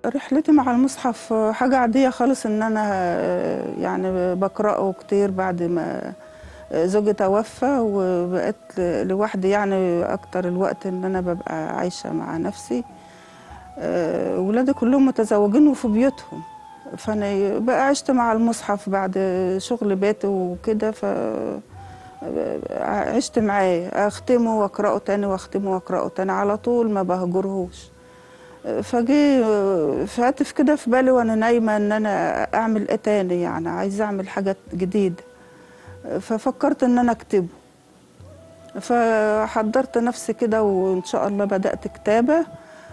رحلتي مع المصحف حاجة عادية خالص إن أنا يعني بقرأه كتير بعد ما زوجي توفى وبقيت لوحدي يعني أكتر الوقت إن أنا ببقى عايشة مع نفسي ولادي كلهم متزوجين وفي بيوتهم فأنا بقى عشت مع المصحف بعد شغل بيتي وكده ف عشت معاه أختمه وأقرأه تاني وأختمه وأقرأه تاني على طول ما بهجرهوش فجي فهاتف كده في بالي وانا نايمه ان انا اعمل ايه تاني يعني عايزه اعمل حاجه جديده ففكرت ان انا اكتبه فحضرت نفسي كده وان شاء الله بدات كتابه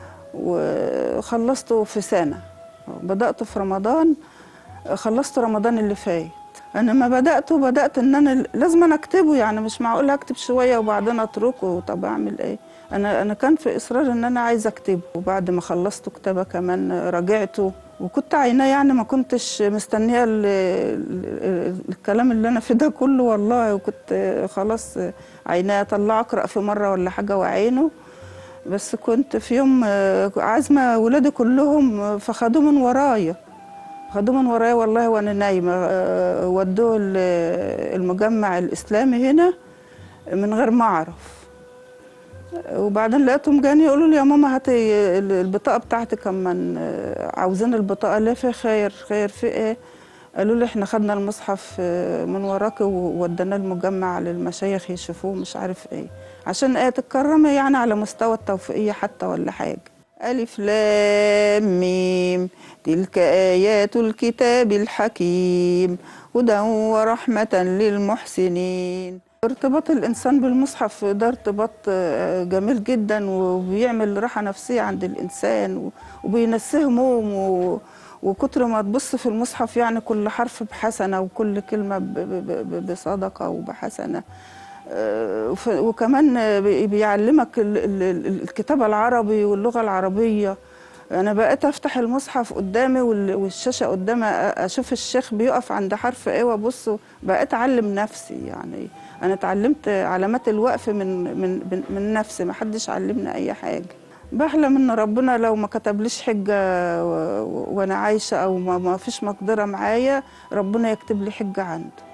وخلصته في سنه بدات في رمضان خلصت رمضان اللي فات انا ما بداته بدات ان انا لازم أنا اكتبه يعني مش معقول اكتب شويه وبعدين اتركه طب اعمل ايه انا انا كان في اصرار ان انا عايزه اكتبه وبعد ما خلصت كتابه كمان راجعته وكنت عيناه يعني ما كنتش مستنيه ال- ال- الكلام اللي انا فيه ده كله والله وكنت خلاص عيناه اطلعه اقرا في مره ولا حاجه وعينه بس كنت في يوم عازمه ولادي كلهم فخدوه من ورايا خدوه من ورايا والله وانا نايمه آه، ودوه ال- المجمع الاسلامي هنا من غير ما اعرف وبعدين لقيتهم جاني يقولوا لي يا ماما هاتي البطاقه بتاعتك اما عاوزين البطاقه ليه في خير خير في ايه قالوا لي احنا خدنا المصحف آه، من وراك ووديناه المجمع للمشايخ يشوفوه مش عارف ايه عشان ايه تتكرمي يعني على مستوى التوفيقيه حتى ولا حاجه ألف لام ميم تلك آيات الكتاب الحكيم هدى ورحمة للمحسنين ارتباط الإنسان بالمصحف ده ارتباط آه، جميل جدا وبيعمل راحة نفسية عند الإنسان و- وبينسيه هموم و- وكتر ما تبص في المصحف يعني كل حرف بحسنة وكل كلمة ب- ب- ب- بصدقة وبحسنة آه، وف- وكمان آه، بي- بيعلمك ال- ال- ال- الكتابة العربي واللغة العربية أنا بقيت أفتح المصحف قدامي وال- والشاشة قدامي أ- أشوف الشيخ بيقف عند حرف إيه وأبص بقيت أعلم نفسي يعني أنا اتعلمت علامات الوقف من من من, من نفسي ما حدش علمني أي حاجة بحلم إن ربنا لو ما كتبليش حجة و- و- وأنا عايشة أو ما ما فيش مقدرة معايا ربنا يكتب لي حجة عنده